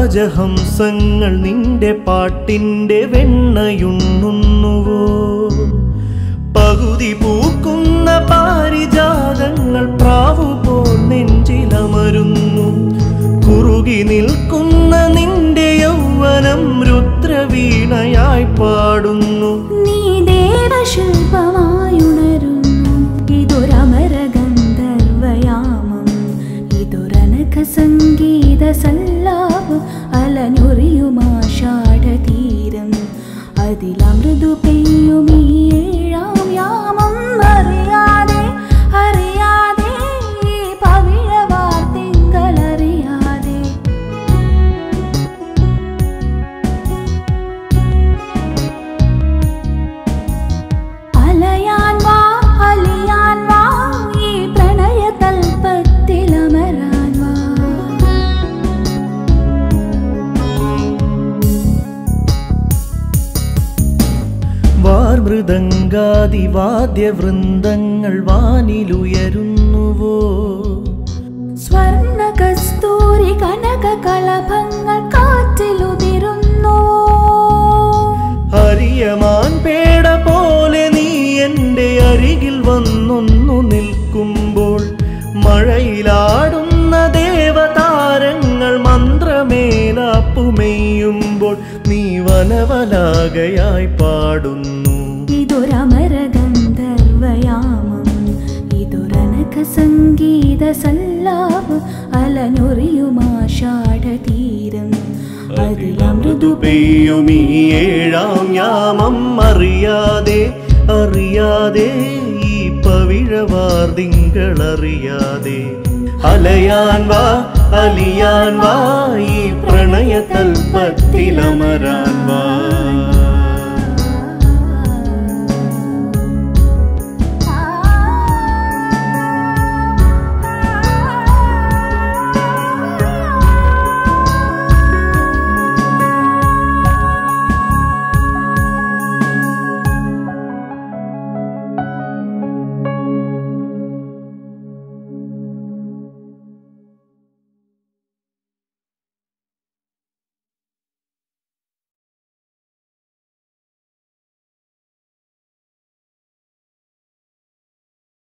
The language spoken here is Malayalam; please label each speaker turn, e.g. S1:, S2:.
S1: രാജഹംസങ്ങൾ നിന്റെ പാട്ടിന്റെ വെണ്ണയുണ്ണുന്നുവോ പകുതി പൂക്കുന്ന പാരിജാതങ്ങൾ പ്രാവുപോൽ നെഞ്ചിലമരുന്നു കുറുകി നിൽക്കുന്ന നിന്റെ യൗവനം രുദ്രവീണയായി പാടുന്നു
S2: നീ ദേവശില്പമായുണരുന്നു ഇതൊരമരഗന്ധർവയാമം ഇതൊരനഘ സംഗീത സല്ലാപം അലഞ്ഞൊറിയുമാഷാഢതീരം അതിലമൃദു പെയ്യും ഈ ഏഴാം യാമം അറിയാതെ അറിയാതെ ഈ പവിഴവാർ തിങ്കളറിയാതെ അലയാൻ വാ അലിയാൻ വാ ഈ പ്രണയതൽപ്പത്തിലമരാൻ വാ
S1: വാർമൃദംഗാതി വാദ്യവൃന്ദങ്ങൾ വാനിലുയരുന്നുവോ
S2: സ്വർണ്ണ കസ്തൂരി കനക കളഭങ്ങൾ കാറ്റിലുതിരുന്നു
S1: ഹരിയമാൻ പേട പോലെ നീ എൻ്റെ അരികിൽ വന്നൊന്നു നിൽക്കുമ്പോൾ മഴയിലാടുന്ന ദേവതാരങ്ങൾ മന്ത്രമേലാപ്പുമെയ്യുമ്പോൾ നീ വനവലാകയായി പാടുന്നു
S2: ഇതൊരമരഗന്ധർവയാമം ഇതൊരനഘ സംഗീത സല്ലാപം അലഞ്ഞൊറിയുമാഷാഢതീരം അതിലമൃദു
S1: പെയ്യും ഈ ഏഴാം യാമം അറിയാതെ അറിയാതെ ഈ പവിഴവാർദിങ്കളറിയാതെ അലയാൻ വാ അലിയാൻ വാ ഈ പ്രണയതൽപ്പത്തിലമരാൻ